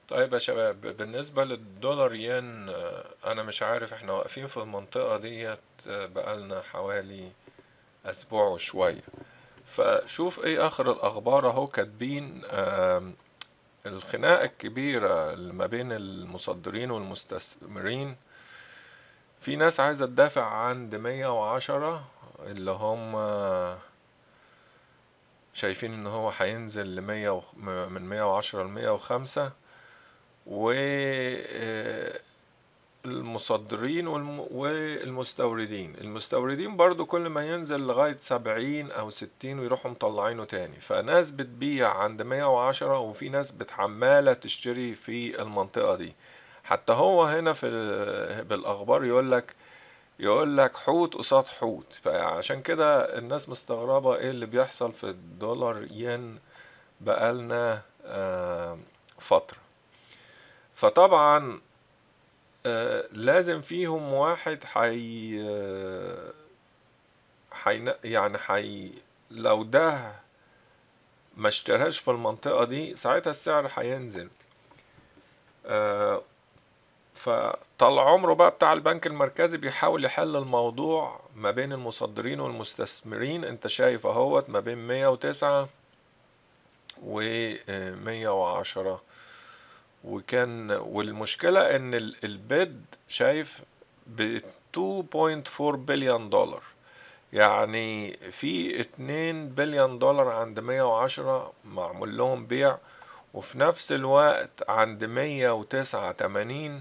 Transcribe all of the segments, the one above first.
طيب يا شباب بالنسبة للدولار ين آه، أنا مش عارف احنا واقفين في المنطقة ديت آه، بقالنا حوالي أسبوع وشوية فشوف ايه آخر الأخبار أهو كاتبين آم، الخناقة الكبيرة اللي ما بين المصدرين والمستثمرين في ناس عايزة تدافع عند مية وعشرة اللي هم شايفين ان هو هينزل لمية و... من مية وعشرة لمية وخمسة والمصدرين والم... والمستوردين المستوردين برضو كل ما ينزل لغاية سبعين أو ستين ويروحوا مطلعينه تاني فناس بتبيع عند مية وعشرة وفي ناس بتحمالة تشتري في المنطقة دي حتى هو هنا في ال- بالأخبار يقولك يقول لك حوت قصاد حوت فعشان كده الناس مستغربة ايه اللي بيحصل في الدولار ين بقالنا آه، فترة فطبعا آه، لازم فيهم واحد حي آه، حي يعني حي لو ده ما اشتراش في المنطقة دي ساعتها السعر هينزل آه، فطال عمره بقى بتاع البنك المركزي بيحاول يحل الموضوع ما بين المصدرين والمستثمرين انت شايف اهوت ما بين مية وتسعة ومية وعشرة وكان والمشكلة ان ال- البيد شايف ب 2.4 بليون دولار يعني في 2 بليون دولار عند 110 معمول لهم بيع وفي نفس الوقت عند 109 80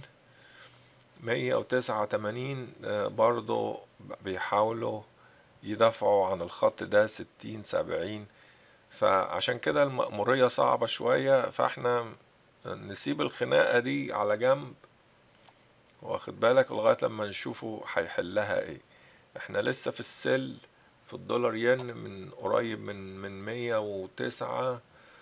189 آه، برضو بيحاولوا يدافعوا عن الخط ده 60 70 فعشان كده المأمورية صعبة شوية فاحنا نسيب الخناقة دي على جنب واخد بالك لغاية لما نشوفوا هيحلها ايه احنا لسه في السل في الدولار ين من قريب من من مية وتسعة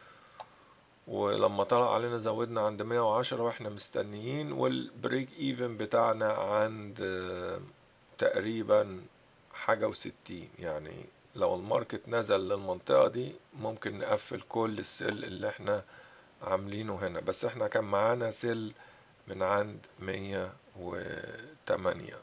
ولما طلع علينا زودنا عند مية وعشرة واحنا مستنيين والبريك ايفن بتاعنا عند آه، تقريبا حاجة وستين يعني لو الماركت نزل للمنطقة دي ممكن نقفل كل السل اللي احنا عاملينه هنا بس احنا كان معانا سل من عند مية وتمانية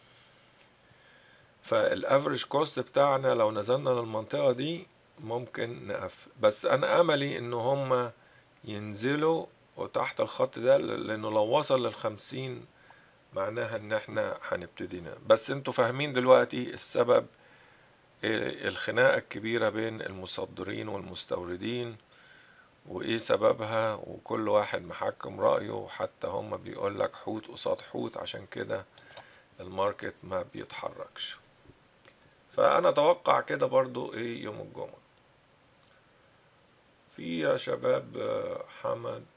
فالافريج كوست بتاعنا لو نزلنا للمنطقة دي ممكن نقفل بس انا املي ان هم ينزلوا وتحت الخط ده لانه لو وصل للخمسين معناها ان احنا هنبتدي نقفل. بس انتوا فاهمين دلوقتي السبب إيه الخناقة الكبيرة بين المصدرين والمستوردين وايه سببها وكل واحد محكم رأيه وحتى هم بيقول لك حوت قصاد حوت عشان كده الماركت ما بيتحركش فانا اتوقع كده برضو ايه يوم الجمعة في يا شباب آه، حمد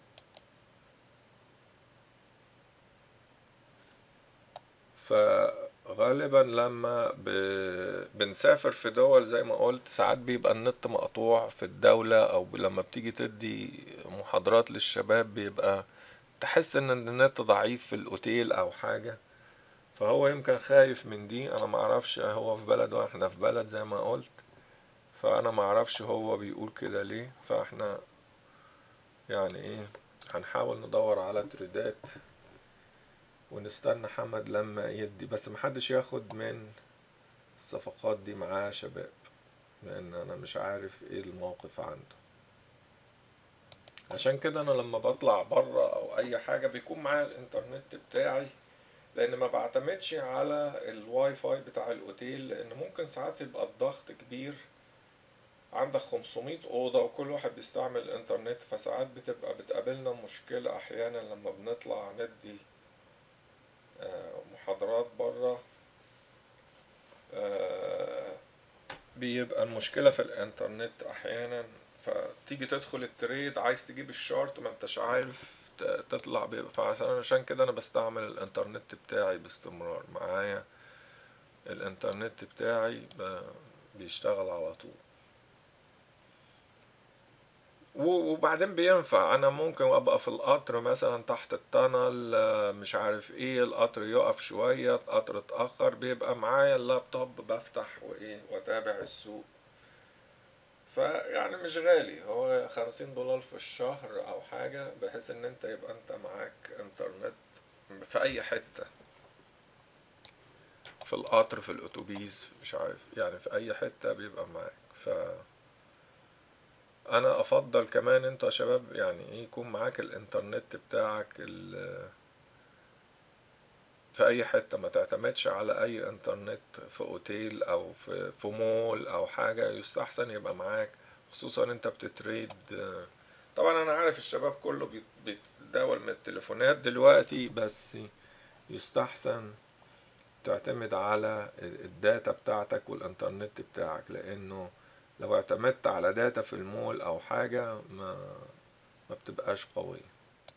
فغالبا لما ب... بنسافر في دول زي ما قلت ساعات بيبقى النت مقطوع في الدولة او لما بتيجي تدي محاضرات للشباب بيبقى تحس ان النت ضعيف في الاوتيل او حاجة فهو يمكن خايف من دي انا معرفش هو في بلد واحنا في بلد زي ما قلت فانا معرفش هو بيقول كده ليه فاحنا يعني ايه هنحاول ندور على تريدات ونستنى حمد لما يدي بس محدش ياخد من الصفقات دي معاه يا شباب لان انا مش عارف ايه الموقف عنده عشان كده انا لما بطلع بره او اي حاجة بيكون معايا الانترنت بتاعي لان ما بعتمدش على الواي فاي بتاع الاوتيل لان ممكن ساعات يبقى الضغط كبير عندك 500 أوضة وكل واحد بيستعمل الإنترنت فساعات بتبقى بتقابلنا مشكلة أحيانا لما بنطلع ندي آه، محاضرات برا آه، بيبقى المشكلة في الإنترنت أحيانا فتيجي تدخل التريد عايز تجيب الشارت ما انتش عارف ت- تطلع بيبقى فعشان عشان كده أنا بستعمل الإنترنت بتاعي باستمرار معايا الإنترنت بتاعي ب- بيشتغل على طول و- وبعدين بينفع انا ممكن ابقى في القطر مثلا تحت التنل آه، مش عارف ايه القطر يقف شوية القطر اتأخر بيبقى معايا اللابتوب بفتح وايه واتابع السوق فيعني مش غالي هو خمسين دولار في الشهر او حاجة بحيث ان انت يبقى انت معاك انترنت في اي حتة في القطر في الاتوبيس مش عارف يعني في اي حتة بيبقى معاك ف انا افضل كمان انتوا يا شباب يعني ايه يكون معاك الانترنت بتاعك ال- في اي حتة ما تعتمدش على اي انترنت في اوتيل او في في مول او حاجة يستحسن يبقى معاك خصوصا انت بتتريد طبعا انا عارف الشباب كله بيت- بيتداول من التليفونات دلوقتي بس يستحسن تعتمد على الداتا بتاعتك والانترنت بتاعك لانه لو اعتمدت على داتا في المول او حاجة ما ما بتبقاش قوية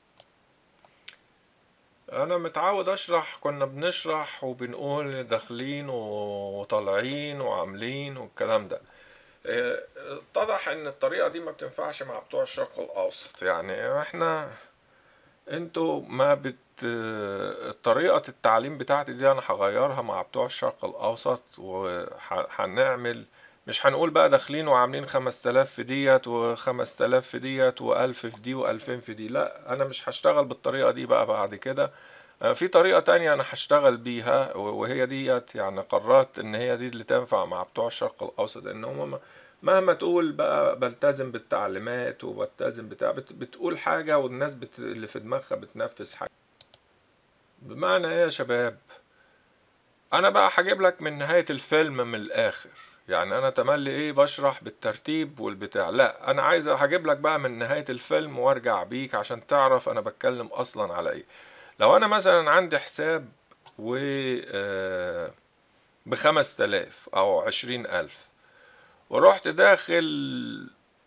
انا متعود اشرح كنا بنشرح وبنقول داخلين وطالعين وعاملين والكلام ده اه، اتضح ان الطريقة دي ما بتنفعش مع بتوع الشرق الاوسط يعني احنا انتوا ما بت طريقة التعليم بتاعتي دي انا هغيرها مع بتوع الشرق الاوسط وهنعمل مش هنقول بقى داخلين وعاملين خمس تلاف في ديت وخمس تلاف في ديت والف في دي والفين في دي لا انا مش هشتغل بالطريقة دي بقى بعد كده آه، في طريقة تانية انا هشتغل بيها وهي ديت يعني قررت ان هي دي اللي تنفع مع بتوع الشرق الاوسط ان هم مهما تقول بقى بلتزم بالتعليمات وبلتزم بتاع بت بتقول حاجة والناس بت اللي في دماغها بتنفذ حاجة بمعنى ايه يا شباب انا بقى هجيب لك من نهاية الفيلم من الاخر يعني انا تملي ايه بشرح بالترتيب والبتاع لا انا عايز هجيب لك بقى من نهاية الفيلم وارجع بيك عشان تعرف انا بتكلم اصلا على ايه لو انا مثلا عندي حساب و آه، بخمس تلاف او عشرين الف ورحت داخل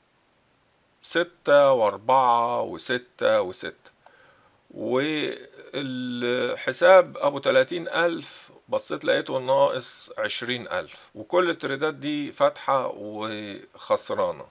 ستة واربعة وستة وستة والحساب ابو تلاتين الف بصيت لقيته ناقص عشرين الف وكل التريدات دي فاتحة وخسرانة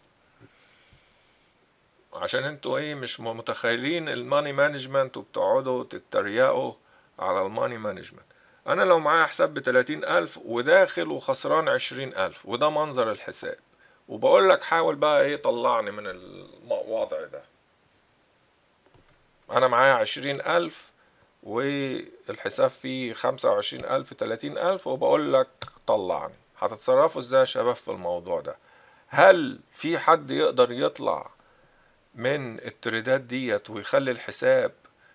عشان انتوا ايه مش متخيلين الماني مانجمنت وبتقعدوا تتريقوا على الماني مانجمنت انا لو معايا حساب بتلاتين الف وداخل وخسران عشرين الف وده منظر الحساب وبقول لك حاول بقى ايه طلعني من الوضع ده انا معايا عشرين الف والحساب فيه خمسة وعشرين الف تلاتين الف وبقول لك طلعني هتتصرفوا ازاي يا شباب في الموضوع ده هل في حد يقدر يطلع من التريدات ديت ويخلي الحساب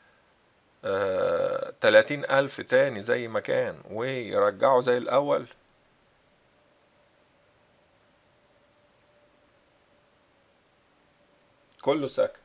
آه تلاتين ألف تاني زي ما كان ويرجعه زي الأول كله سكت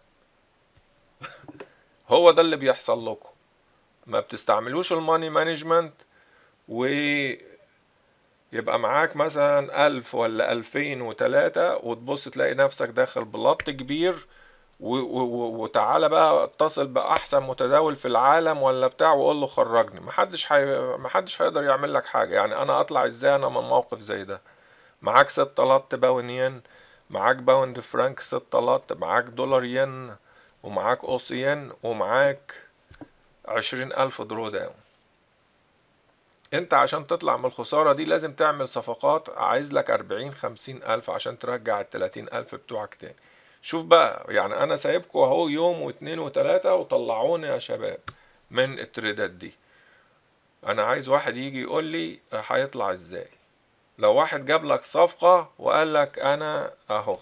هو ده اللي بيحصل لكم ما بتستعملوش الماني مانجمنت ويبقى معاك مثلا ألف ولا ألفين وتلاتة وتبص تلاقي نفسك داخل بلط كبير و- و- وتعالى بقى اتصل بأحسن متداول في العالم ولا بتاع وقول له خرجني محدش حي... محدش هيقدر يعمل لك حاجة يعني أنا أطلع إزاي أنا من موقف زي ده معاك ست لط باون ين معاك باوند فرانك ست لط معاك دولار ين ومعاك أوس ين ومعاك عشرين ألف درو داون انت عشان تطلع من الخسارة دي لازم تعمل صفقات عايز لك أربعين خمسين ألف عشان ترجع التلاتين ألف بتوعك تاني شوف بقى يعني أنا سايبكوا أهو يوم واتنين وتلاتة وطلعوني يا شباب من التريدات دي أنا عايز واحد يجي يقول لي هيطلع ازاي لو واحد جاب لك صفقة وقال لك أنا أهو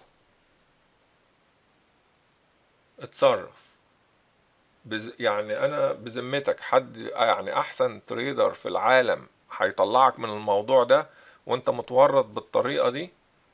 اتصرف بز... يعني انا بذمتك حد يعني احسن تريدر في العالم هيطلعك من الموضوع ده وانت متورط بالطريقة دي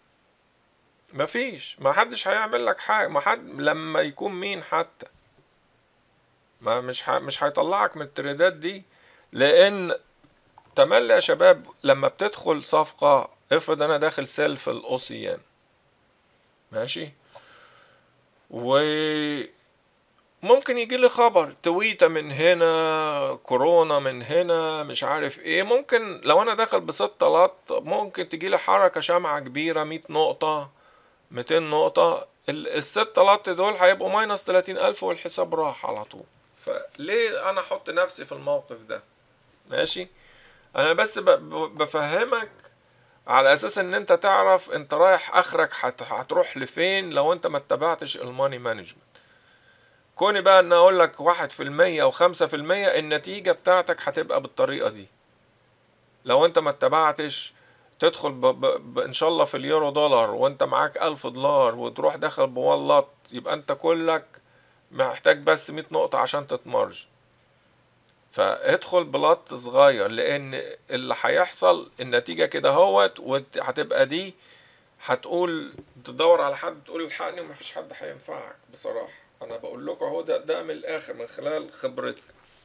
مفيش ما حدش هيعمل لك حاجة ما حد لما يكون مين حتى ما مش ه... مش هيطلعك من التريدات دي لان تملي يا شباب لما بتدخل صفقة افرض انا داخل سيلف الاوسيان ماشي و ممكن يجي لي خبر تويتة من هنا كورونا من هنا مش عارف ايه ممكن لو انا داخل بست لط ممكن تجي لي حركة شمعة كبيرة مية نقطة ميتين نقطة ال- الست لط دول هيبقوا ماينس تلاتين ألف والحساب راح على طول فليه أنا أحط نفسي في الموقف ده ماشي أنا بس ب- ب- بفهمك على اساس ان انت تعرف انت رايح اخرك هت- هتروح لفين لو انت ما اتبعتش الماني مانجمنت كوني بقى ان اقول لك واحد في المية او خمسة في المية النتيجة بتاعتك هتبقى بالطريقة دي لو انت ما اتبعتش تدخل ب... ب... ب... ان شاء الله في اليورو دولار وانت معاك الف دولار وتروح داخل بولط يبقى انت كلك محتاج بس 100 نقطة عشان تتمرج فادخل بلط صغير لان اللي هيحصل النتيجة كده هوت وهتبقى دي هتقول تدور على حد تقول الحقني ومفيش حد هينفعك بصراحة انا بقول لكم اهو ده ده من الاخر من خلال خبرتي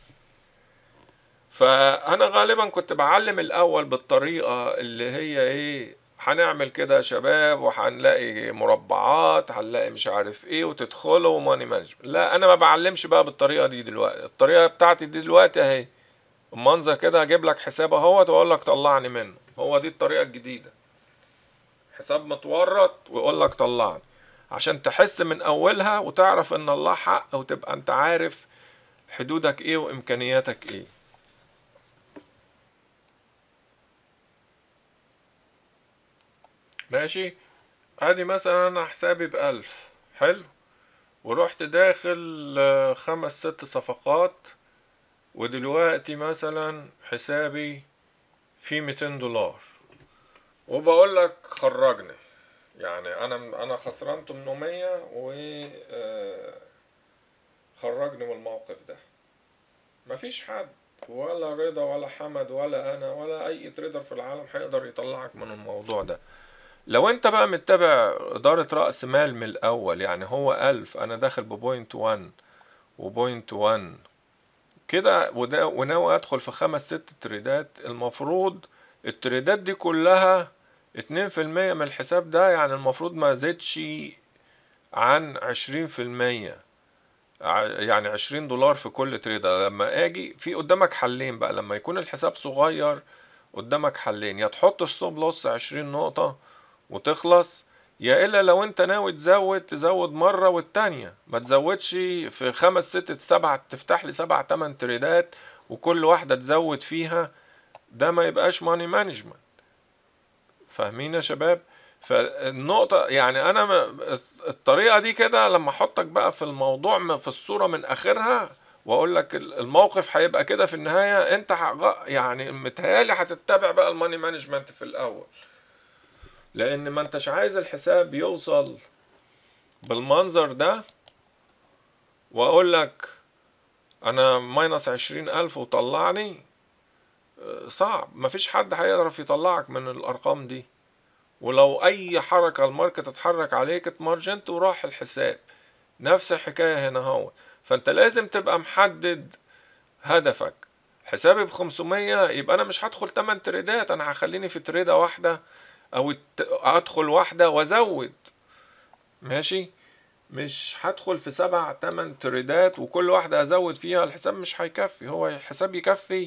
فانا غالبا كنت بعلم الاول بالطريقه اللي هي ايه هنعمل كده يا شباب وهنلاقي مربعات هنلاقي مش عارف ايه وتدخلوا ماني مانجمنت لا انا ما بعلمش بقى بالطريقه دي دلوقتي الطريقه بتاعتي دي دلوقتي اهي المنظر كده هجيب لك حساب اهوت واقول لك طلعني منه هو دي الطريقه الجديده حساب متورط ويقول لك طلعني عشان تحس من اولها وتعرف ان الله حق وتبقى انت عارف حدودك ايه وامكانياتك ايه ماشي ادي مثلا انا حسابي بألف حلو ورحت داخل آه، خمس ست صفقات ودلوقتي مثلا حسابي فيه 200 دولار وبقول لك خرجني يعني انا انا خسران 800 و آه، خرجني من الموقف ده مفيش حد ولا رضا ولا حمد ولا انا ولا اي تريدر في العالم هيقدر يطلعك من الموضوع ده لو انت بقى متبع إدارة رأس مال من الأول يعني هو ألف أنا داخل ببوينت وان وبوينت وان كده وده وناوي أدخل في خمس ست تريدات المفروض التريدات دي كلها اتنين في المية من الحساب ده يعني المفروض ما زيدش عن عشرين في المية يعني عشرين دولار في كل تريدة لما اجي في قدامك حلين بقى لما يكون الحساب صغير قدامك حلين يا تحط ستوب لوس عشرين نقطة وتخلص يا الا لو انت ناوي تزود تزود مرة والتانية ما تزودش في خمس ست سبع تفتح لي سبع تمن تريدات وكل واحدة تزود فيها ده ما يبقاش ماني مانجمنت فاهمين يا شباب فالنقطة يعني أنا م- الطريقة دي كده لما أحطك بقى في الموضوع م- في الصورة من آخرها وأقول لك ال- الموقف هيبقى كده في النهاية أنت هغ- يعني متهيألي هتتبع بقى الماني مانجمنت في الأول لأن ما أنتش عايز الحساب يوصل بالمنظر ده وأقول لك أنا ماينس عشرين ألف وطلعني صعب مفيش حد هيعرف يطلعك من الارقام دي ولو اي حركة الماركت اتحرك عليك اتمرجنت وراح الحساب نفس الحكاية هنا هو فانت لازم تبقى محدد هدفك حسابي ب 500 يبقى انا مش هدخل 8 تريدات انا هخليني في تريدة واحدة او الت- ادخل واحدة وازود ماشي مش هدخل في سبع تمن تريدات وكل واحدة ازود فيها الحساب مش هيكفي هو الحساب يكفي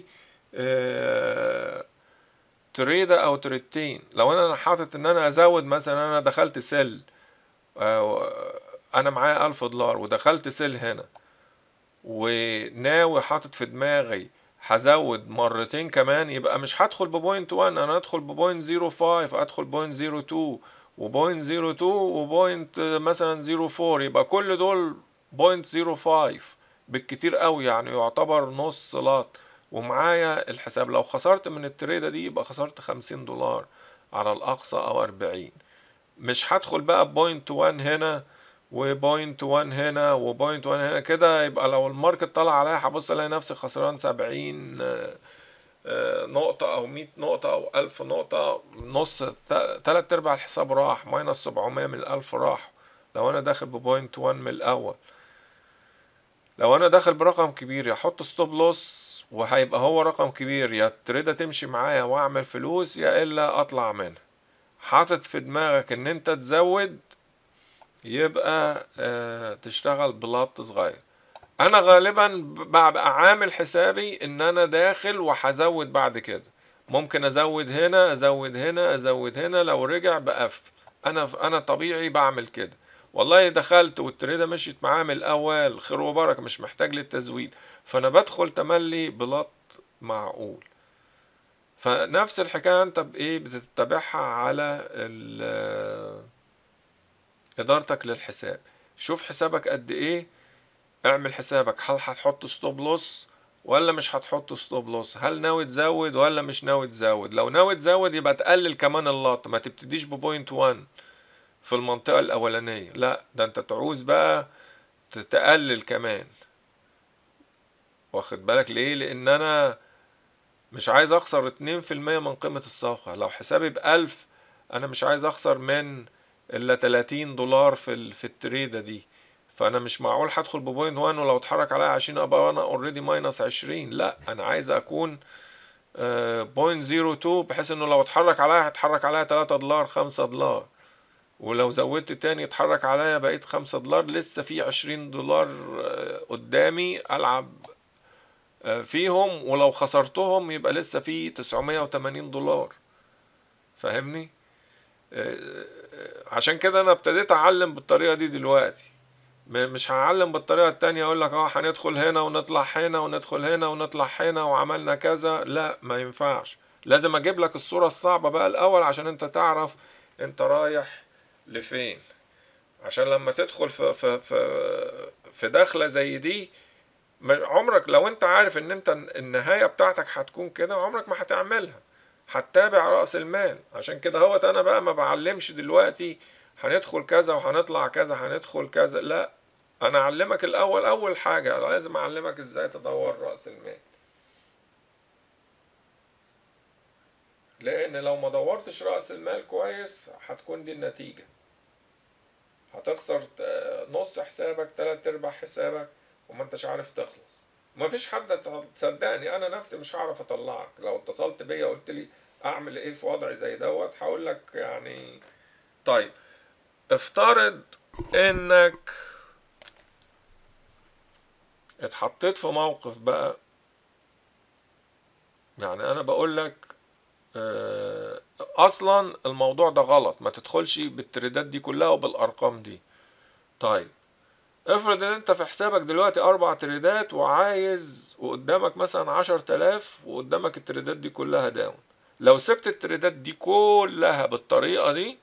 آه، تريدة او تريدتين لو انا أنا حاطط ان انا ازود مثلا انا دخلت سيل آه، انا معايا الف دولار ودخلت سيل هنا وناوي حاطط في دماغي هزود مرتين كمان يبقى مش هدخل ببوينت 1 انا ادخل ببوينت 05 ادخل بوينت 02 وبوينت 02 وبوينت مثلا 04 يبقى كل دول بوينت 05 بالكتير قوي يعني يعتبر نص لات ومعايا الحساب لو خسرت من التريدة دي يبقى خسرت 50 دولار على الأقصى أو 40 مش هدخل بقى بوينت 1 هنا وبوينت 1 هنا وبوينت 1 هنا كده يبقى لو الماركت طلع عليا هبص الاقي نفسي خسران 70 آه، آه، نقطة أو 100 نقطة أو 1000 نقطة نص تا- تلات أرباع الحساب راح ماينس 700 من الألف راح لو أنا داخل ببوينت 1 من الأول لو أنا داخل برقم كبير يحط ستوب لوس وهيبقى هو رقم كبير يا التريدة تمشي معايا وأعمل فلوس يا إلا أطلع منها حاطط في دماغك إن أنت تزود يبقى آه، تشتغل بلط صغير انا غالبا ببقى عامل حسابي ان انا داخل وهزود بعد كده ممكن ازود هنا ازود هنا ازود هنا لو رجع بقفل انا انا طبيعي بعمل كده والله دخلت والتريدة مشيت معاه من الاول خير وبركة مش محتاج للتزويد فانا بدخل تملي بلط معقول فنفس الحكاية انت بايه بتتبعها على ال- ادارتك للحساب شوف حسابك قد ايه اعمل حسابك هل هتحط ستوب لوس ولا مش هتحط ستوب لوس هل ناوي تزود ولا مش ناوي تزود لو ناوي تزود يبقى تقلل كمان اللط ما تبتديش ببوينت 1 في المنطقة الأولانية لا ده انت تعوز بقى تقلل كمان واخد بالك ليه لان انا مش عايز اخسر اتنين في المية من قيمة الصفقة لو حسابي بألف انا مش عايز اخسر من الا تلاتين دولار في ال... في التريدة دي فانا مش معقول هدخل ببوينت وان ولو اتحرك عليها عشرين ابقى انا اوريدي ماينس عشرين لا انا عايز اكون بوينت زيرو تو بحيث انه لو اتحرك عليها هيتحرك عليها تلاتة دولار خمسة دولار ولو زودت تاني يتحرك عليا بقيت خمسة دولار لسه في عشرين دولار آه، قدامي ألعب آه، فيهم ولو خسرتهم يبقى لسه في تسعمية وتمانين دولار فاهمني آه، آه، عشان كده أنا ابتديت أعلم بالطريقة دي دلوقتي م- مش هعلم بالطريقة التانية أقول لك اه هندخل هنا ونطلع هنا وندخل هنا ونطلع هنا وعملنا كذا لا ما ينفعش لازم أجيب لك الصورة الصعبة بقى الأول عشان أنت تعرف أنت رايح لفين عشان لما تدخل في في في في دخلة زي دي ما- عمرك لو انت عارف ان انت النهاية بتاعتك هتكون كده عمرك ما هتعملها هتتابع رأس المال عشان كده هوت انا بقى ما بعلمش دلوقتي هندخل كذا وهنطلع كذا هندخل كذا لا انا اعلمك الاول اول حاجة لازم اعلمك ازاي تدور رأس المال لان لو ما دورتش رأس المال كويس هتكون دي النتيجة هتخسر ت- نص حسابك تلات ارباع حسابك وما انتش عارف تخلص ما فيش حد تصدقني انا نفسي مش هعرف اطلعك لو اتصلت بيا وقلت لي اعمل ايه في وضع زي دوت هقول لك يعني طيب افترض انك اتحطيت في موقف بقى يعني انا بقول لك آه، اصلا الموضوع ده غلط ما تدخلش بالتريدات دي كلها وبالارقام دي طيب افرض ان انت في حسابك دلوقتي اربع تريدات وعايز وقدامك مثلا عشر تلاف وقدامك التريدات دي كلها داون لو سبت التريدات دي كلها بالطريقة دي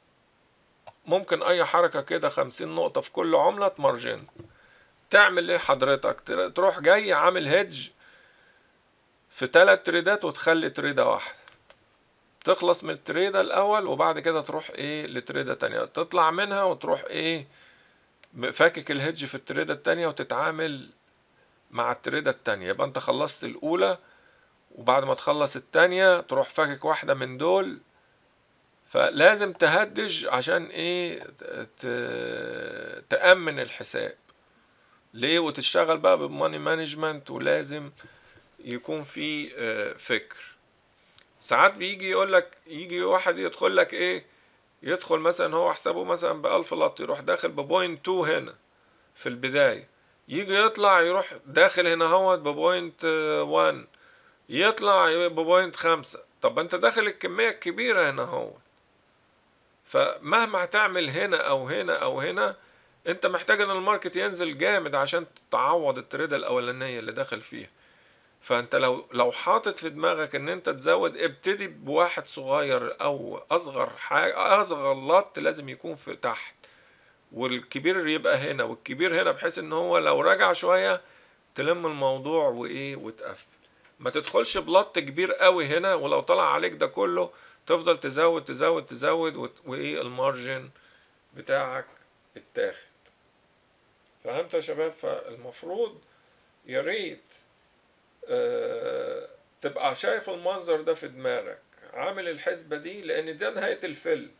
ممكن اي حركة كده خمسين نقطة في كل عملة تمرجن تعمل ايه حضرتك تر- تروح جاي عامل هيدج في تلات تريدات وتخلي تريدة واحدة تخلص من التريدة الأول وبعد كده تروح إيه لتريدة تانية تطلع منها وتروح إيه فاكك الهيدج في التريدة التانية وتتعامل مع التريدة التانية يبقى أنت خلصت الأولى وبعد ما تخلص التانية تروح فاكك واحدة من دول فلازم تهدج عشان إيه ت- تأمن الحساب ليه وتشتغل بقى بالماني مانجمنت ولازم يكون في آه، فكر ساعات بيجي يقول لك يجي واحد يدخل لك ايه يدخل مثلا هو حسابه مثلا بألف لط يروح داخل ببوينت تو هنا في البداية يجي يطلع يروح داخل هنا هو ببوينت وان يطلع ببوينت خمسة طب انت داخل الكمية الكبيرة هنا هو فمهما هتعمل هنا او هنا او هنا انت محتاج ان الماركت ينزل جامد عشان تعوض التريدة الاولانية اللي داخل فيها فانت لو لو حاطط في دماغك ان انت تزود ابتدي بواحد صغير او اصغر حاجه اصغر لط لازم يكون في تحت والكبير يبقى هنا والكبير هنا بحيث ان هو لو رجع شويه تلم الموضوع وايه وتقفل ما تدخلش بلط كبير قوي هنا ولو طلع عليك ده كله تفضل تزود تزود تزود وت- وايه المارجن بتاعك اتاخد فهمت يا شباب فالمفروض يا ريت آه، تبقى شايف المنظر ده في دماغك عامل الحسبة دي لأن ده نهاية الفيلم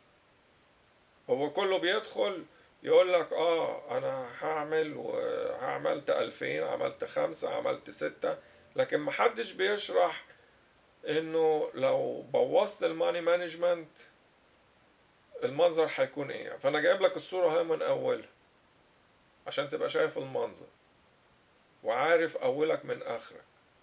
هو كله بيدخل يقول لك اه انا هعمل وعملت ألفين عملت خمسة عملت ستة لكن محدش بيشرح انه لو بوظت الماني مانجمنت المنظر هيكون ايه فانا جايب لك الصورة اهي من اولها عشان تبقى شايف المنظر وعارف اولك من اخرك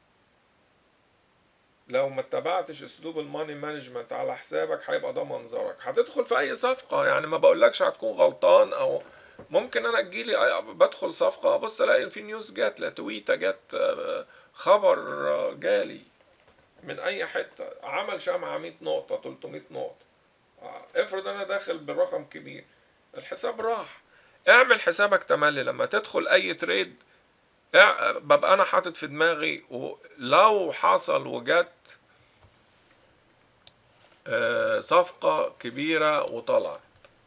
لو ما اتبعتش اسلوب الماني مانجمنت على حسابك هيبقى ده منظرك هتدخل في اي صفقه يعني ما بقولكش هتكون غلطان او ممكن انا تجيلي بدخل صفقه ابص الاقي في نيوز جات لا تويته جت آه، خبر آه، جالي من اي حته عمل شمعه 100 نقطه 300 نقطه افرض انا داخل برقم كبير الحساب راح اعمل حسابك تملي لما تدخل اي تريد ببقى انا حاطط في دماغي ولو حصل وجدت صفقة كبيرة وطلعت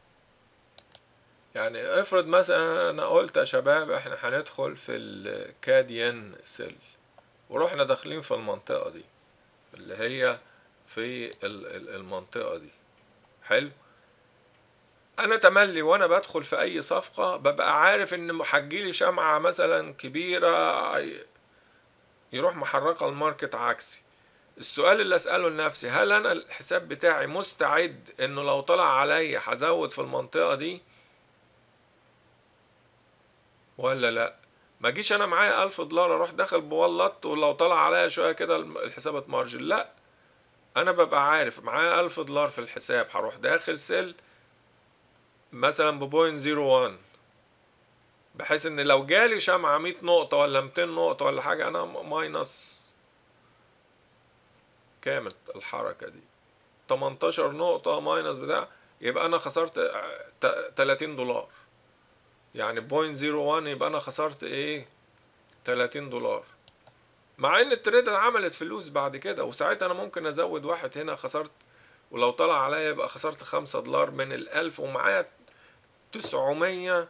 يعني افرض مثلا انا قلت يا شباب احنا هندخل في الكاديان سيل ورحنا داخلين في المنطقة دي اللي هي في المنطقة دي حلو انا تملي وانا بدخل في اي صفقة ببقى عارف ان هتجيلي شمعة مثلا كبيرة يروح محركة الماركت عكسي السؤال اللي اسأله لنفسي هل انا الحساب بتاعي مستعد انه لو طلع عليا هزود في المنطقة دي ولا لا ما جيش انا معايا ألف دولار اروح داخل بولط ولو طلع عليا شوية كده الحساب اتمارجن لا انا ببقى عارف معايا ألف دولار في الحساب هروح داخل سيل مثلا ببوينت زيرو وان بحيث ان لو جالي شمعة مية نقطة ولا ميتين نقطة ولا حاجة انا ماينس كامل الحركة دي 18 نقطة ماينس بتاع يبقى انا خسرت 30 دولار يعني بوينت زيرو وان يبقى انا خسرت ايه 30 دولار مع ان التريد عملت فلوس بعد كده وساعتها انا ممكن ازود واحد هنا خسرت ولو طلع عليا يبقى خسرت خمسة دولار من الألف ومعايا تسعمية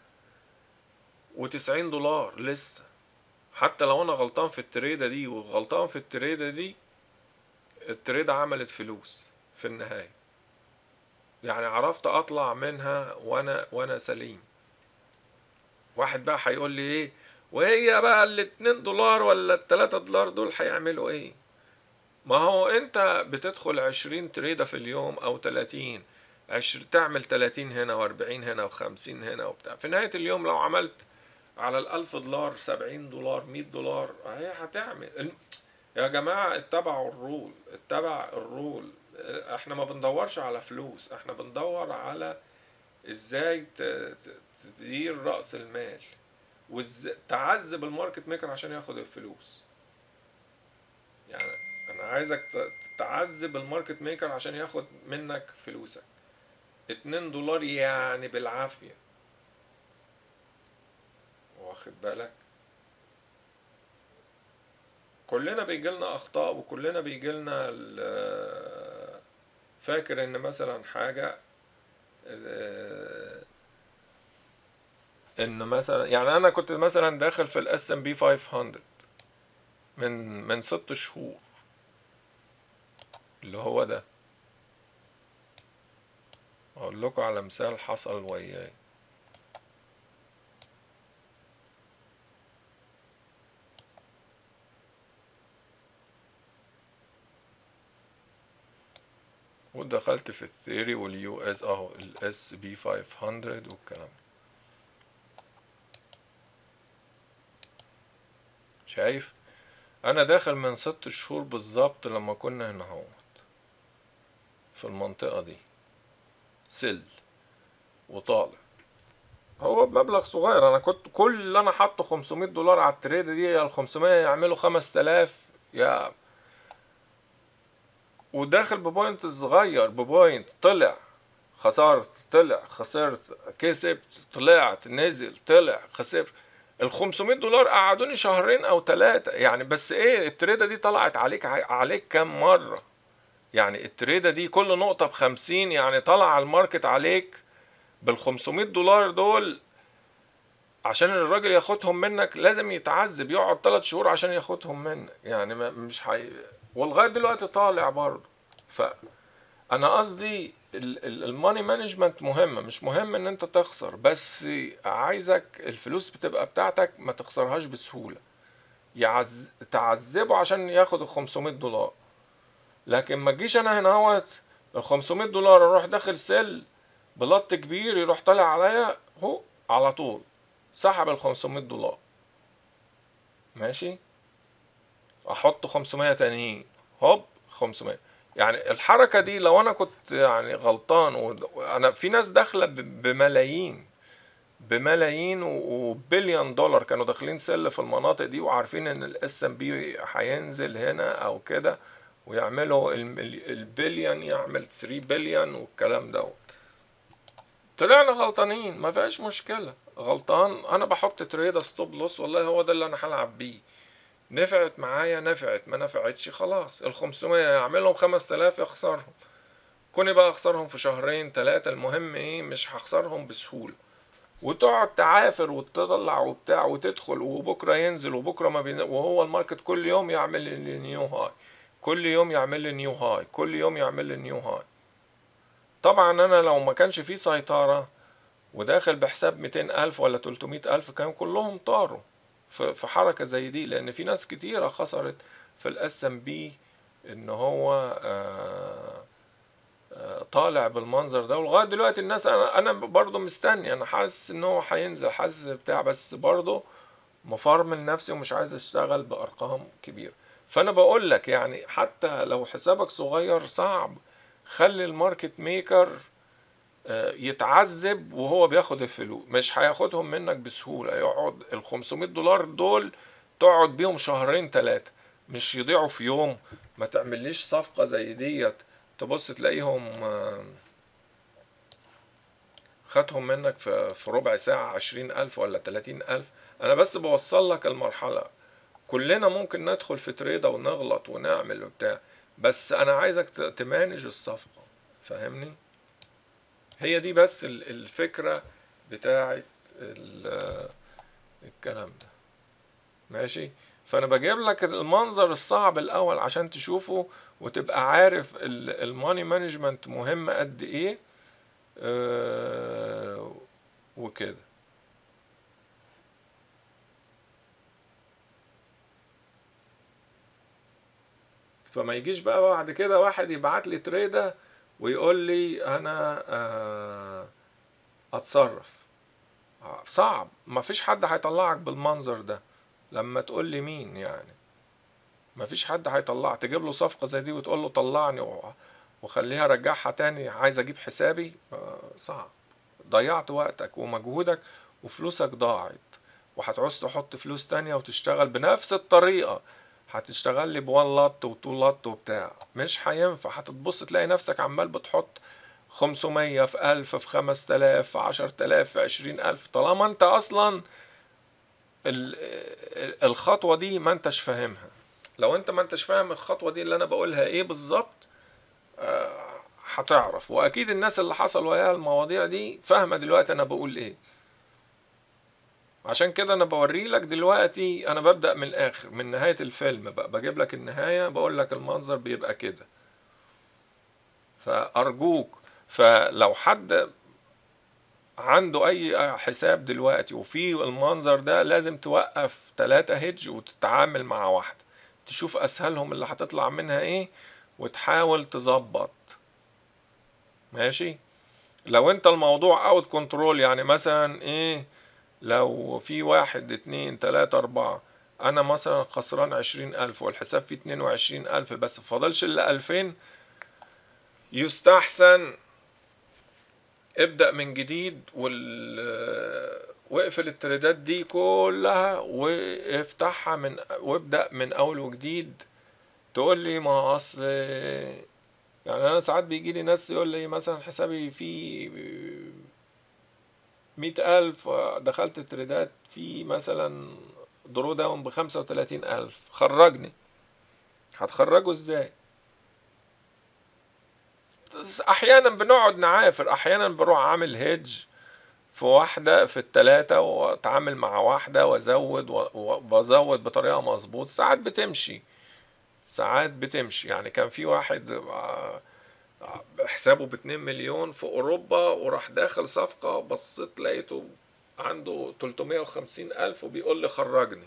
وتسعين دولار لسه حتى لو أنا غلطان في التريدة دي وغلطان في التريدة دي التريدة عملت فلوس في النهاية يعني عرفت أطلع منها وأنا وأنا سليم واحد بقى هيقول لي إيه وهي بقى الاتنين دولار ولا التلاتة دولار دول هيعملوا إيه ما هو انت بتدخل عشرين تريدة في اليوم او تلاتين عشر تعمل تلاتين هنا واربعين هنا وخمسين هنا وبتاع في نهاية اليوم لو عملت على الألف دولار سبعين دولار مية دولار هي هتعمل يا جماعة اتبعوا الرول اتبع الرول احنا ما بندورش على فلوس احنا بندور على ازاي تدير رأس المال وازاي تعذب الماركت ميكر عشان ياخد الفلوس يعني انا عايزك تعذب الماركت ميكر عشان ياخد منك فلوسك اتنين دولار يعني بالعافية واخد بالك كلنا بيجيلنا اخطاء وكلنا بيجيلنا فاكر ان مثلا حاجة ان مثلا يعني انا كنت مثلا داخل في الاس ام بي 500 من من ست شهور اللي هو ده اقول لكم على مثال حصل وياي ودخلت في الثيري واليو اس اهو الاس بي 500 والكلام شايف انا داخل من ست شهور بالظبط لما كنا هنا اهوت في المنطقة دي سل وطالع هو بمبلغ صغير انا كنت كل اللي انا حاطه 500 دولار على التريد دي ال 500 يعملوا 5000 يا وداخل ببوينت صغير ببوينت طلع خسرت طلع خسرت كسبت طلعت نزل طلع خسرت ال 500 دولار قعدوني شهرين او ثلاثة يعني بس ايه التريدة دي طلعت عليك عليك كام مرة يعني التريدة دي كل نقطة بخمسين يعني طلع على الماركت عليك بال 500 دولار دول عشان الراجل ياخدهم منك لازم يتعذب يقعد ثلاث شهور عشان ياخدهم منك يعني مش حي... ولغايه دلوقتي طالع برضه فانا قصدي الماني مانجمنت مهمة مش مهم ان انت تخسر بس عايزك الفلوس بتبقى بتاعتك ما تخسرهاش بسهولة يعز... تعذبه عشان ياخد ال 500 دولار لكن ما تجيش انا هنا اهوت ال 500 دولار اروح داخل سيل بلط كبير يروح طالع عليا هو على طول سحب ال 500 دولار ماشي احط 500 تانيين هوب 500 يعني الحركة دي لو أنا كنت يعني غلطان وأنا في ناس داخلة بملايين بملايين وبليون دولار كانوا داخلين سل في المناطق دي وعارفين إن الاس ام بي هينزل هنا أو كده ويعملوا البليون يعمل 3 بليون والكلام دوت طلعنا غلطانين ما فيهاش مشكلة غلطان انا بحط تريد ستوب لوس والله هو ده اللي انا هلعب بيه نفعت معايا نفعت ما نفعتش خلاص ال 500 يعملهم 5000 يخسرهم كوني بقى اخسرهم في شهرين ثلاثة المهم ايه مش هخسرهم بسهولة وتقعد تعافر وتطلع وبتاع وتدخل وبكره ينزل وبكره ما بين وهو الماركت كل يوم يعمل لي نيو هاي كل يوم يعمل لي نيو هاي كل يوم يعمل لي نيو هاي طبعا انا لو ما كانش في سيطرة وداخل بحساب 200 ألف ولا 300 ألف كانوا كلهم طاروا في حركة زي دي لأن في ناس كتيرة خسرت في الاس ام بي ان هو آه طالع بالمنظر ده ولغايه دلوقتي الناس انا انا برضه مستني انا حاسس ان هو هينزل حاسس بتاع بس برضه مفرمل نفسي ومش عايز اشتغل بارقام كبيره فانا بقول لك يعني حتى لو حسابك صغير صعب خلي الماركت ميكر يتعذب وهو بياخد الفلوس مش هياخدهم منك بسهوله يقعد ال 500 دولار دول تقعد بيهم شهرين ثلاثه مش يضيعوا في يوم ما تعمليش صفقه زي ديت تبص تلاقيهم خدهم منك في في ربع ساعة عشرين ألف ولا تلاتين ألف أنا بس بوصل لك المرحلة كلنا ممكن ندخل في تريدة ونغلط ونعمل وبتاع بس أنا عايزك تمانج الصفقة فاهمني هي دي بس الفكرة بتاعت الكلام ده ماشي فأنا بجيب لك المنظر الصعب الأول عشان تشوفه وتبقى عارف الماني مانجمنت مهم قد ايه آه وكده فما يجيش بقى بعد كده واحد يبعت لي تريدة ويقول لي انا آه اتصرف صعب ما فيش حد هيطلعك بالمنظر ده لما تقول لي مين يعني مفيش حد هيطلع تجيب له صفقة زي دي وتقول له طلعني وخليها رجعها تاني عايز اجيب حسابي صعب ضيعت وقتك ومجهودك وفلوسك ضاعت وهتعوز تحط فلوس تانية وتشتغل بنفس الطريقة هتشتغل لي بوان لط وتو لط وبتاع مش هينفع هتتبص تلاقي نفسك عمال بتحط خمسمية في ألف في خمس تلاف في عشر تلاف في عشرين ألف طالما انت أصلا الخطوة دي ما انتش فاهمها لو انت ما انتش فاهم الخطوة دي اللي انا بقولها ايه بالظبط آه هتعرف واكيد الناس اللي حصل وياها المواضيع دي فاهمة دلوقتي انا بقول ايه عشان كده انا بوري لك دلوقتي انا ببدأ من الاخر من نهاية الفيلم بقى بجيب لك النهاية بقول لك المنظر بيبقى كده فارجوك فلو حد عنده اي حساب دلوقتي وفي المنظر ده لازم توقف تلاتة هيدج وتتعامل مع واحدة تشوف اسهلهم اللي هتطلع منها ايه وتحاول تظبط ماشي لو انت الموضوع اوت كنترول يعني مثلا ايه لو في واحد اتنين تلاتة اربعة انا مثلا خسران عشرين الف والحساب فيه اتنين وعشرين الف بس فاضلش الا الفين يستحسن ابدأ من جديد وال واقفل التريدات دي كلها وافتحها من وابدأ من أول وجديد تقول لي ما أصل يعني أنا ساعات بيجي لي ناس يقول لي مثلا حسابي فيه مئة ألف دخلت تريدات في مثلا درو داون بخمسة وتلاتين ألف خرجني هتخرجه ازاي احيانا بنقعد نعافر احيانا بروح عامل هيدج في واحدة في التلاتة واتعامل مع واحدة وازود وبزود بطريقة مظبوط ساعات بتمشي ساعات بتمشي يعني كان في واحد حسابه باتنين مليون في اوروبا وراح داخل صفقة بصيت لقيته عنده تلتمية وخمسين الف وبيقول لي خرجني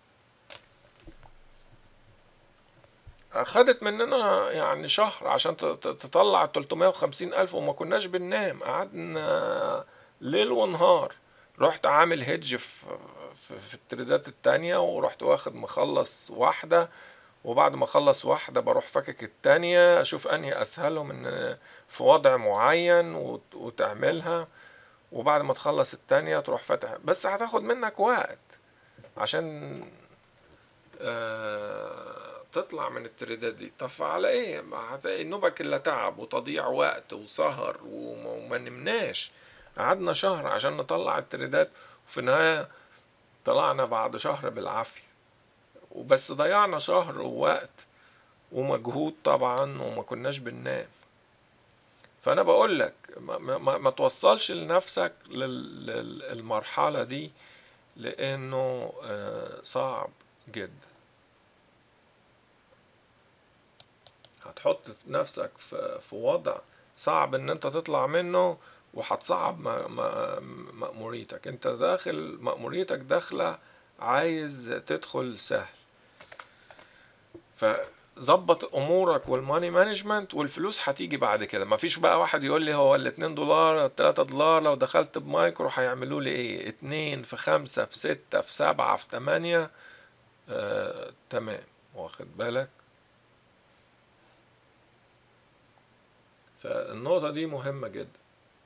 خدت مننا يعني شهر عشان تطلع ال 350 ألف وما كناش بننام قعدنا ليل ونهار رحت عامل هيدج في, في, في التريدات التانية ورحت واخد مخلص واحدة وبعد ما اخلص واحدة بروح فكك التانية اشوف انهي اسهلهم ان في وضع معين وتعملها وبعد ما تخلص التانية تروح فاتح بس هتاخد منك وقت عشان آه تطلع من التريدات دي طب على ايه ما هتلاقي نوبك الا تعب وتضييع وقت وسهر وما وما نمناش قعدنا شهر عشان نطلع التريدات وفي النهاية طلعنا بعد شهر بالعافية وبس ضيعنا شهر ووقت ومجهود طبعا وما كناش بننام فانا بقول لك ما, ما, ما توصلش لنفسك للمرحلة دي لانه آه، صعب جدا هتحط نفسك في في وضع صعب ان انت تطلع منه وهتصعب مأموريتك انت داخل مأموريتك داخلة عايز تدخل سهل فظبط امورك والماني مانجمنت والفلوس هتيجي بعد كده مفيش بقى واحد يقول لي هو الاتنين دولار التلاتة دولار لو دخلت بمايكرو هيعملوا لي ايه اتنين في خمسة في ستة في سبعة في تمانية آه، تمام واخد بالك فالنقطة دي مهمة جدا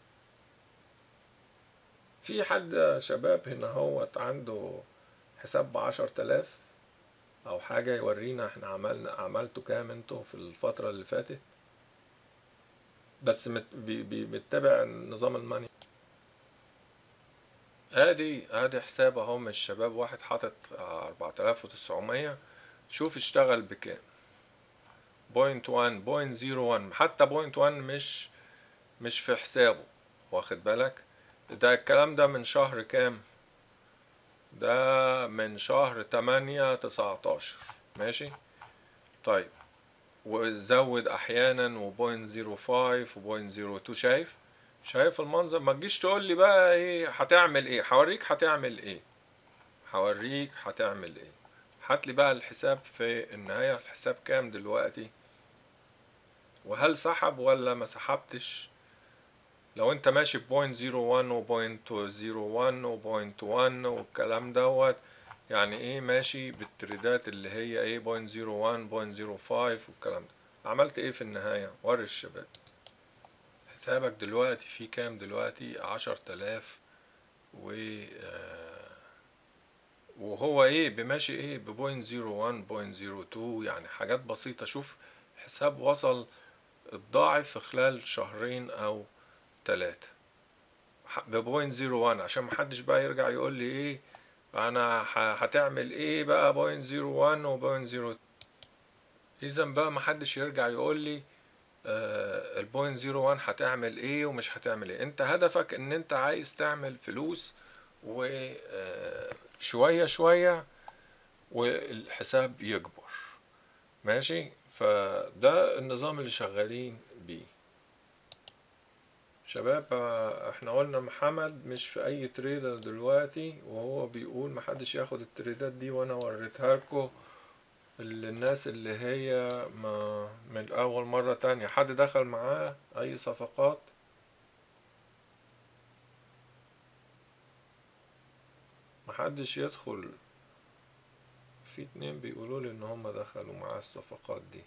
في حد شباب هنا هو عنده حساب بعشر تلاف او حاجة يورينا احنا عملنا عملتوا كام انتوا في الفترة اللي فاتت بس مت بي بي متبع نظام الماني ادي ادي حساب اهو من الشباب واحد حاطط اربعة الاف وتسعمية شوف اشتغل بكام بوينت وان بوينت زيرو وان حتى بوينت وان مش مش في حسابه واخد بالك ده الكلام ده من شهر كام ده من شهر تمانية تسعتاشر ماشي طيب وزود احيانا وبوينت زيرو فايف وبوينت زيرو تو شايف شايف المنظر ما تجيش تقول لي بقى ايه هتعمل ايه هوريك هتعمل ايه هوريك هتعمل ايه هات لي بقى الحساب في النهاية الحساب كام دلوقتي وهل سحب ولا ما سحبتش لو انت ماشي بوينت زيرو وان وبوينت زيرو وان وبوينت وان والكلام دوت يعني ايه ماشي بالتريدات اللي هي ايه بوينت زيرو وان بوينت زيرو فايف والكلام ده عملت ايه في النهاية وري الشباب حسابك دلوقتي فيه كام دلوقتي عشر تلاف و آه وهو ايه بماشي ايه ببوينت زيرو وان بوينت زيرو تو يعني حاجات بسيطة شوف حساب وصل الضاعف في خلال شهرين او تلاتة ببوينت زيرو وان عشان محدش بقى يرجع يقول لي ايه انا هتعمل ايه بقى بوينت زيرو وان وبوينت زيرو اذا بقى محدش يرجع يقول لي آه البوينت زيرو وان هتعمل ايه ومش هتعمل ايه انت هدفك ان انت عايز تعمل فلوس وشوية شوية والحساب يكبر ماشي فده النظام اللي شغالين بيه شباب احنا قلنا محمد مش في اي تريدر دلوقتي وهو بيقول محدش ياخد التريدات دي وانا وريتها لكم الناس اللي هي ما من اول مرة تانية حد دخل معاه اي صفقات محدش يدخل في اتنين بيقولوا لي ان هم دخلوا معاه الصفقات دي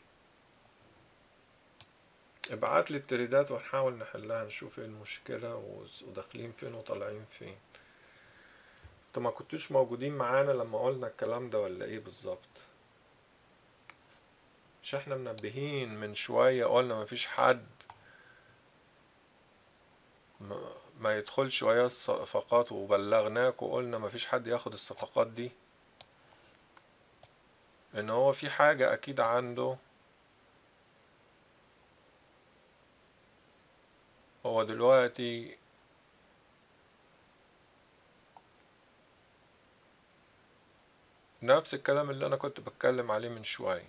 ابعت لي التريدات ونحاول نحلها نشوف ايه المشكلة وداخلين فين وطالعين فين انت ما كنتوش موجودين معانا لما قلنا الكلام ده ولا ايه بالظبط مش احنا منبهين من شوية قلنا مفيش حد ما يدخلش ويا الصفقات وبلغناك وقلنا مفيش حد ياخد الصفقات دي ان هو في حاجة اكيد عنده هو دلوقتي نفس الكلام اللي انا كنت بتكلم عليه من شوية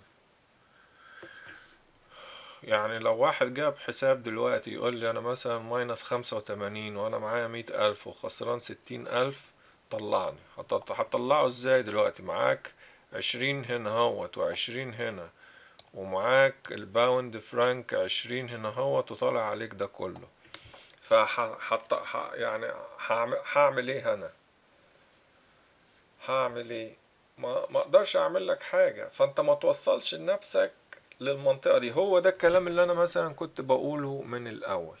يعني لو واحد جاب حساب دلوقتي يقول لي انا مثلا ماينس خمسة وتمانين وانا معايا مية الف وخسران ستين الف طلعني هتطلعه ازاي دلوقتي معاك عشرين هنا هوت وعشرين هنا ومعاك الباوند فرانك عشرين هنا هوت وطالع عليك ده كله فحط يعني هعمل, هعمل ايه انا هعمل ايه ما ما اقدرش اعمل لك حاجه فانت ما توصلش لنفسك للمنطقه دي هو ده الكلام اللي انا مثلا كنت بقوله من الاول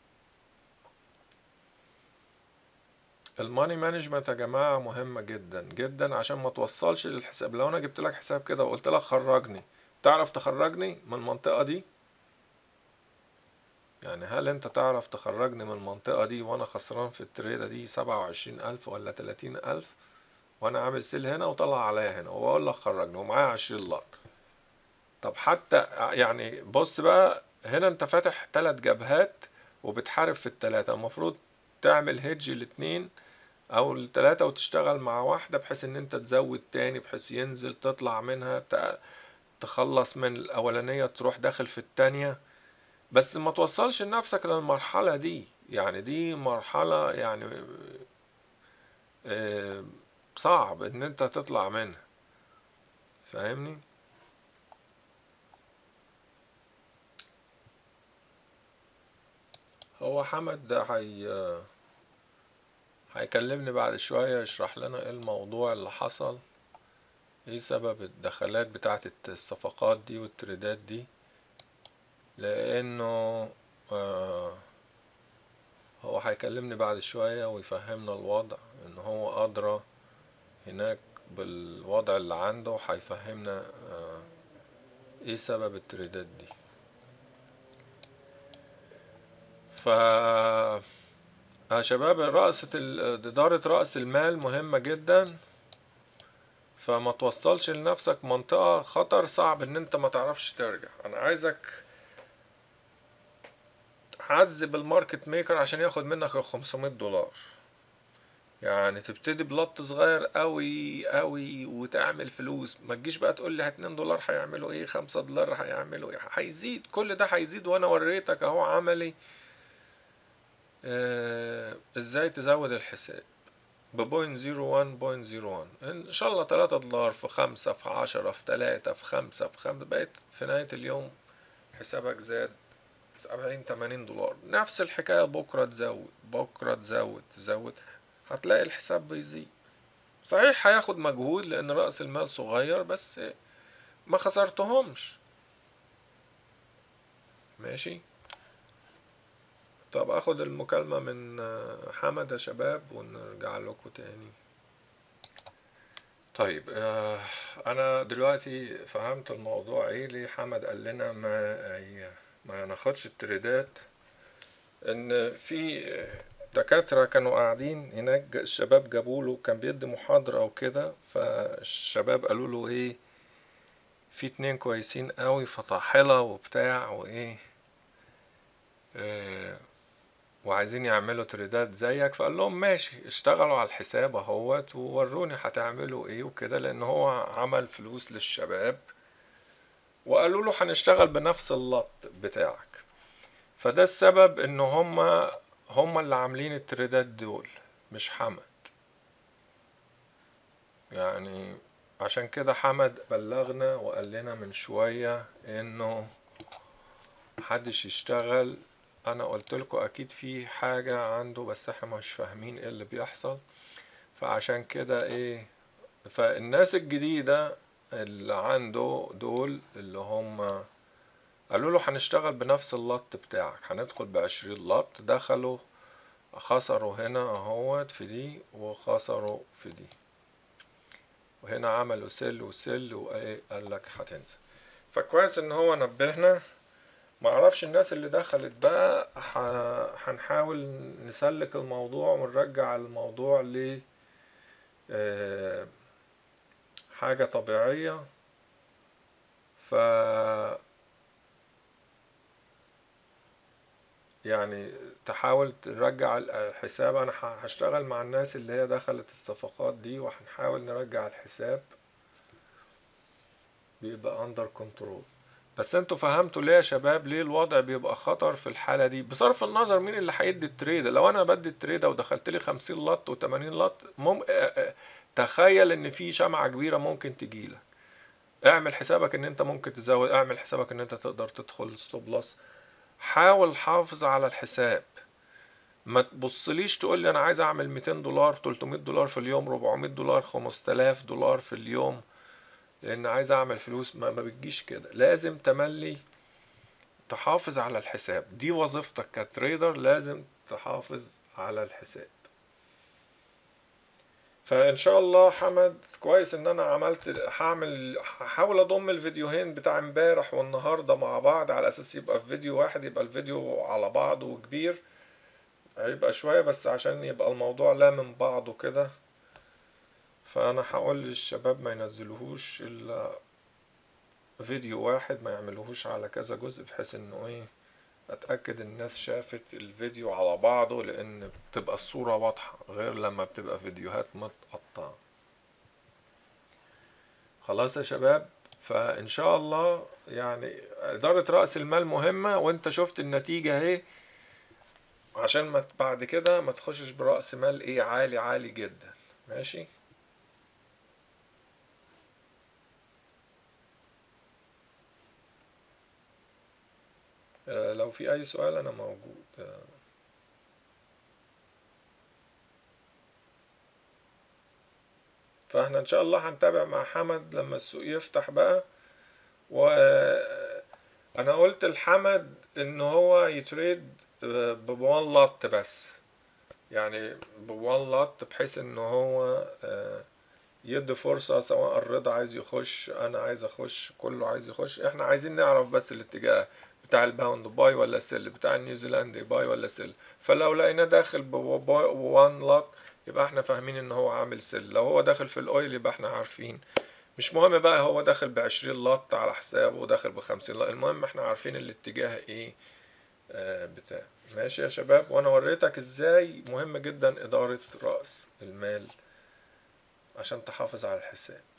الماني مانجمنت يا جماعه مهمه جدا جدا عشان ما توصلش للحساب لو انا جبت لك حساب كده وقلت لك خرجني تعرف تخرجني من المنطقة دي يعني هل انت تعرف تخرجني من المنطقة دي وانا خسران في التريدة دي سبعة وعشرين الف ولا تلاتين الف وانا عامل سيل هنا وطلع عليا هنا وبقول لك خرجني ومعايا عشرين لار طب حتى يعني بص بقى هنا انت فاتح تلات جبهات وبتحارب في التلاتة المفروض تعمل هيدج الاتنين او التلاتة وتشتغل مع واحدة بحيث ان انت تزود تاني بحيث ينزل تطلع منها ت- تخلص من الاولانية تروح داخل في التانية بس ما توصلش نفسك للمرحلة دي يعني دي مرحلة يعني آه، صعب ان انت تطلع منها فاهمني هو حمد ده هي هيكلمني بعد شوية يشرح لنا ايه الموضوع اللي حصل ايه سبب الدخلات بتاعة الصفقات دي والتريدات دي لانه آه هو هيكلمني بعد شوية ويفهمنا الوضع ان هو ادرى هناك بالوضع اللي عنده هيفهمنا آه ايه سبب التريدات دي ف يا شباب رأسة ال- إدارة رأس المال مهمة جدا فما توصلش لنفسك منطقة خطر صعب ان انت ما تعرفش ترجع انا عايزك عذب الماركت ميكر عشان ياخد منك ال 500 دولار يعني تبتدي بلط صغير قوي قوي وتعمل فلوس ما تجيش بقى تقول لي 2 دولار هيعملوا ايه 5 دولار هيعملوا ايه هيزيد كل ده هيزيد وانا وريتك اهو عملي آه ازاي تزود الحساب ببوينت زيرو وان بوينت زيرو وان ان شاء الله تلاتة دولار في خمسة في عشرة في تلاتة في خمسة في خمسة بقيت في نهاية اليوم حسابك زاد سبعين تمانين دولار نفس الحكاية بكرة تزود بكرة تزود تزود هتلاقي الحساب بيزيد صحيح هياخد مجهود لأن رأس المال صغير بس ما خسرتهمش ماشي طب اخد المكالمة من آه، حمد يا شباب ونرجع لكم تاني طيب آه، انا دلوقتي فهمت الموضوع ايه ليه حمد قال لنا ما أي ما ناخدش التريدات ان في دكاترة كانوا قاعدين هناك الشباب جابوا له كان بيدي محاضرة وكده فالشباب قالوا له ايه في اتنين كويسين قوي فطاحلة وبتاع وايه آه، وعايزين يعملوا تريدات زيك فقال لهم ماشي اشتغلوا على الحساب اهوت ووروني هتعملوا ايه وكده لان هو عمل فلوس للشباب وقالوا له هنشتغل بنفس اللط بتاعك فده السبب ان هما هما اللي عاملين التريدات دول مش حمد يعني عشان كده حمد بلغنا وقال لنا من شوية انه محدش يشتغل انا قلت لكم اكيد في حاجة عنده بس احنا مش فاهمين ايه اللي بيحصل فعشان كده ايه فالناس الجديدة اللي عنده دول اللي هم قالوا له هنشتغل بنفس اللط بتاعك هندخل بعشرين لط دخلوا خسروا هنا اهوت في دي وخسروا في دي وهنا عملوا سل وسل وايه قال لك هتنزل فكويس ان هو نبهنا معرفش الناس اللي دخلت بقى ح- هنحاول نسلك الموضوع ونرجع الموضوع ل آه، حاجة طبيعية ف يعني تحاول ترجع الحساب انا ه- هشتغل مع الناس اللي هي دخلت الصفقات دي وهنحاول نرجع الحساب بيبقى اندر كنترول بس انتوا فهمتوا ليه يا شباب ليه الوضع بيبقى خطر في الحالة دي بصرف النظر مين اللي هيدي التريد لو انا بدي التريدة ودخلت لي 50 لط و80 لط مم... آه، آه، تخيل ان في شمعة كبيرة ممكن تجيلك اعمل حسابك ان انت ممكن تزود اعمل حسابك ان انت تقدر تدخل ستوب لوس حاول حافظ على الحساب ما تبصليش تقول لي انا عايز اعمل 200 دولار 300 دولار في اليوم 400 دولار 5000 دولار في اليوم لان عايز اعمل فلوس ما, ما بتجيش كده لازم تملي تحافظ على الحساب دي وظيفتك كتريدر لازم تحافظ على الحساب فان شاء الله حمد كويس ان انا عملت هعمل هحاول اضم الفيديوهين بتاع امبارح والنهارده مع بعض على اساس يبقى في فيديو واحد يبقى الفيديو على بعضه وكبير هيبقى شوية بس عشان يبقى الموضوع لا من بعضه كده فانا هقول للشباب ما ينزلوهوش الا فيديو واحد ما يعملوهوش على كذا جزء بحيث انه ايه اتاكد الناس شافت الفيديو على بعضه لان بتبقى الصورة واضحة غير لما بتبقى فيديوهات متقطعة خلاص يا شباب فان شاء الله يعني ادارة رأس المال مهمة وانت شفت النتيجة اهي عشان ما بعد كده ما تخشش برأس مال ايه عالي عالي جدا ماشي آه، لو في اي سؤال انا موجود آه، فاحنا ان شاء الله هنتابع مع حمد لما السوق يفتح بقى و انا قلت لحمد ان هو يتريد بوان لوت بس يعني بوان لوت بحيث ان هو آه، يدي فرصة سواء الرضا عايز يخش انا عايز اخش كله عايز يخش احنا عايزين نعرف بس الاتجاه بتاع الباوند باي ولا سيل بتاع النيوزيلندي باي ولا سيل فلو لقيناه داخل بوان لوت يبقى احنا فاهمين ان هو عامل سيل لو هو داخل في الاويل يبقى احنا عارفين مش مهم بقى هو داخل بعشرين لط على حسابه وداخل بخمسين لط المهم احنا عارفين الاتجاه ايه آه بتاع ماشي يا شباب وانا وريتك ازاي مهم جدا ادارة رأس المال عشان تحافظ على الحساب